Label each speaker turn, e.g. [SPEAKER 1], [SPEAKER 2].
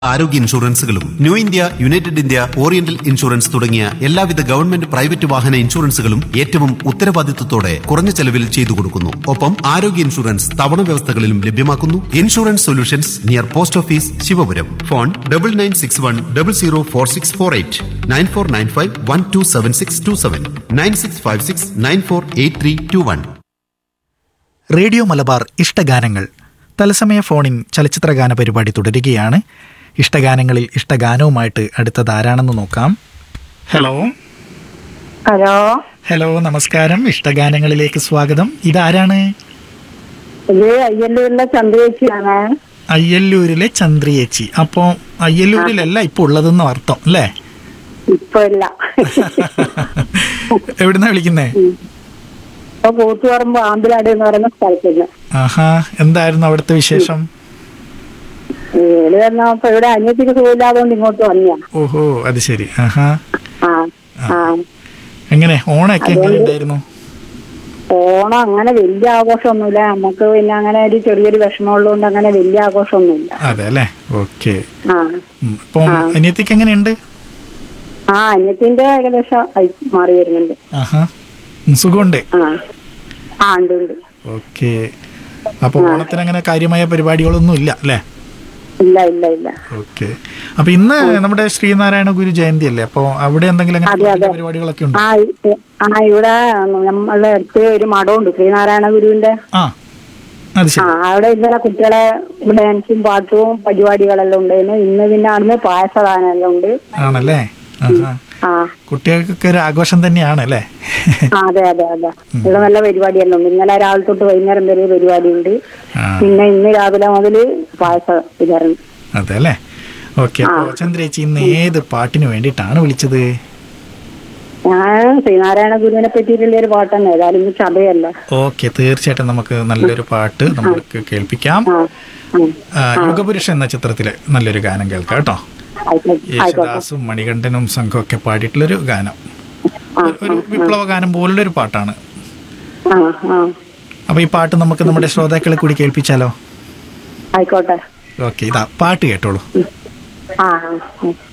[SPEAKER 1] ആരോഗ്യ ഇൻഷുറൻസുകളും New India United India Oriental insurance തുടങ്ങിയ എല്ലാവിധ ഗവൺമെന്റ് പ്രൈവറ്റ് വാഹന ഇൻഷുറൻസുകളും ഏറ്റവും ഉത്തരവാദിത്വത്തോടെ കുറഞ്ഞ ചെലവിൽ ചെയ്തു കൊടുക്കുന്നു ഒപ്പം ആരോഗ്യ ഇൻഷുറൻസ് തവണ വ്യവസ്ഥകളിലും ലഭ്യമാക്കുന്നു insurance solutions near post office Sivapuram phone double nine six one double zero four six four eight nine four nine five one two seven six two seven nine six five six nine four eight three two one
[SPEAKER 2] radio Malabar ഇഷ്ടഗാനങ്ങൾ തത്സമയ ഫോണിൻ ചലച്ചിത്രഗാന പരിപാടി തുടരുകയാണ് ഇഷ്ടഗാനങ്ങളിൽ ഇഷ്ടഗാനവുമായിട്ട് അടുത്തത് ആരാണെന്ന് നോക്കാം hello
[SPEAKER 3] hello
[SPEAKER 2] hello നമസ്കാരം ഇഷ്ടഗാനങ്ങളിലേക്ക് സ്വാഗതം ഇതാരാണ്
[SPEAKER 3] ഇത് അയ്യല്ലൂരിലെ ചന്ദ്രേച്ചിയാണ്
[SPEAKER 2] അയ്യല്ലൂരിലെ ചന്ദ്രിയേച്ചി അപ്പോൾ അയ്യല്ലൂരിലല്ല ഇപ്പോൾ ഉള്ളതെന്ന് അർത്ഥം അല്ലേ
[SPEAKER 3] ഇപ്പൊ ഇല്ല
[SPEAKER 2] എവിടുന്നാ വിളിക്കുന്നേ
[SPEAKER 3] ഇപ്പൊ കൂത്തുപറമ്പ് ആമ്പിലാട് എന്ന് പറയുന്ന സ്ഥലത്തുനിന്ന്
[SPEAKER 2] ആഹാ എന്തായിരുന്നു അവിടുത്തെ വിശേഷം
[SPEAKER 3] ഏഴ് വന്നപ്പോ ഇവിടെ അനിയത്തിക്ക് സുഖമില്ലാതുകൊണ്ട് ഇങ്ങോട്ട് വന്നിയാ
[SPEAKER 2] ഓഹോ അത് ശരി ആഹാ
[SPEAKER 3] ആ ആ
[SPEAKER 2] എങ്ങനെ ഓണൊക്കെ എങ്ങനെ ഉണ്ടായിരുന്നു
[SPEAKER 3] ഓണം അങ്ങനെ വലിയ ആഘോഷമൊന്നുമില്ല നമുക്ക് പിന്നെ അങ്ങനെ ഒരു ചെറിയൊരു വിഷമമുള്ളതുകൊണ്ട് അങ്ങനെ വലിയ ആഘോഷമൊന്നുമില്ല
[SPEAKER 2] അതെ അല്ലേ ഓക്കെ
[SPEAKER 3] ആ
[SPEAKER 2] അപ്പം അനിയത്തിക്ക് എങ്ങനെയുണ്ട്
[SPEAKER 3] ആ അനിയത്തിന്റെ ഏകദേശം ആയി മാറി വരുന്നുണ്ട്
[SPEAKER 2] ആഹാ ഉം, സുഖമുണ്ട്
[SPEAKER 3] ആ ആ ഉണ്ട് ഉണ്ട്
[SPEAKER 2] ഓക്കെ അപ്പൊ ഓണത്തിന് അങ്ങനെ കാര്യമായ പരിപാടികളൊന്നും ഇല്ല അല്ലേ
[SPEAKER 3] ഇല്ല ഇല്ല ഇല്ല
[SPEAKER 2] ഓക്കെ അപ്പൊ ഇന്ന് നമ്മുടെ ശ്രീനാരായണ ഗുരു ജയന്തി അല്ലേ അപ്പൊ അവിടെ എന്തെങ്കിലും അങ്ങനെ
[SPEAKER 3] അതെ, അതെ.
[SPEAKER 2] പരിപാടികളൊക്കെ ഉണ്ടോ
[SPEAKER 3] ആ ഇ- ആ ഇവിടെ നമ്മളുടെ അടുത്ത് ഒരു മഠമുണ്ട് ശ്രീനാരായണ ഗുരുവിന്റെ
[SPEAKER 2] ആ അത്
[SPEAKER 3] ആ
[SPEAKER 2] ശരി
[SPEAKER 3] അവിടെ ഇന്നലെ കുട്ടികളെ ഡാൻസും പാട്ടും പരിപാടികളെല്ലാം ഉണ്ടായിരുന്നു ഇന്ന് പിന്നെ അവിടുന്ന് പായസദാനെല്ലാം ഉണ്ട്
[SPEAKER 2] ആണല്ലേ ആഹാ
[SPEAKER 3] ആ
[SPEAKER 2] കുട്ടികൾക്കൊക്കെ ഒരു ആഘോഷം തന്നെയാണ് അല്ലേ
[SPEAKER 3] ആ, അതെ അതെ അതെ ഇവിടെ നല്ല പരിപാടിയെല്ലാം ഉണ്ട് ഇന്നലെ രാവിലെ തൊട്ട് വൈകുന്നേരം വരെ പരിപാടി ഉണ്ട്
[SPEAKER 2] ആ
[SPEAKER 3] പിന്നെ ഇന്ന് രാവിലെ മുതൽ പായസ വിതരണം
[SPEAKER 2] അതെ അല്ലേ ഓക്കെ അപ്പൊ ചന്ദ്രേച്ചി ഇന്ന് ഏത് പാട്ടിന് വേണ്ടിയിട്ടാണ് വിളിച്ചത്
[SPEAKER 3] ഞാൻ ശ്രീനാരായണ ഗുരുവിനെ പറ്റിയിട്ടുള്ള ഒരു പാട്ട് തന്നെ ഏതായാലും ഇത് സഭയല്ല
[SPEAKER 2] ഓക്കെ തീർച്ചയായിട്ടും നമുക്ക് നല്ലൊരു പാട്ട് നമുക്ക് കേൾപ്പിക്കാം
[SPEAKER 3] ആ ആ,
[SPEAKER 2] ആ, യുഗപുരുഷൻ എന്ന ചിത്രത്തിലെ നല്ലൊരു ഗാനം കേൾക്കാം കേട്ടോ
[SPEAKER 3] ആയിക്കോട്ടെ ആയിക്കോട്ടെ
[SPEAKER 2] യേശുദാസും മണികണ്ഠനും സംഘമൊക്കെ പാടിയിട്ടുള്ളൊരു ഗാനം
[SPEAKER 3] ആ
[SPEAKER 2] ഒരു വിപ്ലവ ഗാനം പോലുള്ള ഒരു പാട്ടാണ്
[SPEAKER 3] ആ ആ
[SPEAKER 2] അപ്പൊ ഈ പാട്ട് നമുക്ക് നമ്മുടെ ശ്രോതാക്കളെ കൂടി കേൾപ്പിച്ചാലോ
[SPEAKER 3] ആയിക്കോട്ടെ
[SPEAKER 2] ഓക്കെ ഇതാ പാട്ട് കേട്ടോളൂ
[SPEAKER 3] ആ ആ